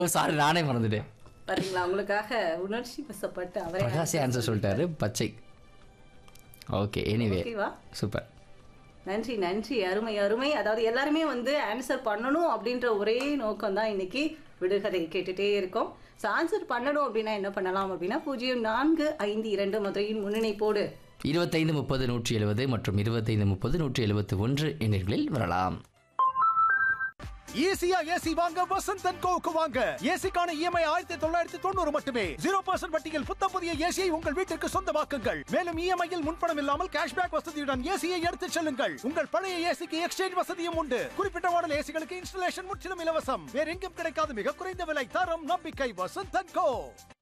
sorry நானே மறந்துட்டேன் பாத்தீங்களா உங்களுக்காக உணர்ச்சி வசப்பட்டு அவரே பிரகாஷே ஆன்சர் சொல்லிட்டாரு பச்சை ஓகே எனிவே ஓகேவா சூப்பர் நன்றி நன்றி அருமை அருமை அதாவது எல்லாருமே வந்து ஆன்சர் பண்ணணும் அப்படின்ற ஒரே நோக்கம் தான் இன்னைக்கு விடுகதை கேட்டுட்டே இருக்கோம் ஸோ ஆன்சர் பண்ணணும் அப்படின்னா என்ன பண்ணலாம் அப்படின்னா பூஜ்ஜியம் நான்கு ஐந்து இரண்டு மதுரையின் முன்னிணைப்போடு இருபத்தைந்து முப்பது நூற்றி எழுபது மற்றும் இருபத்தைந்து முப்பது நூற்றி எழுபத்தி ஒன்று எண்ணிகளில் வரலாம் ஈஸியா ஏசி வாங்க வசந்த் அண்ட் கோவுக்கு வாங்க ஏசிக்கான இஎம்ஐ ஆயிரத்தி தொள்ளாயிரத்தி தொண்ணூறு மட்டுமே ஜீரோ பர்சன்ட் வட்டியில் புத்தம் புதிய ஏசியை உங்கள் வீட்டிற்கு சொந்தமாக்குங்கள் மேலும் இஎம்ஐயில் முன்பணம் இல்லாமல் கேஷ்பேக் வசதியுடன் ஏசியை எடுத்துச் செல்லுங்கள் உங்கள் பழைய ஏசிக்கு எக்ஸ்சேஞ்ச் வசதியும் உண்டு குறிப்பிட்ட மாடல் ஏசிகளுக்கு இன்ஸ்டலேஷன் முற்றிலும் இலவசம் வேற எங்கும் கிடைக்காத மிக குறைந்த விலை தரம் நம்பிக்கை வசந்த் அண்ட் கோ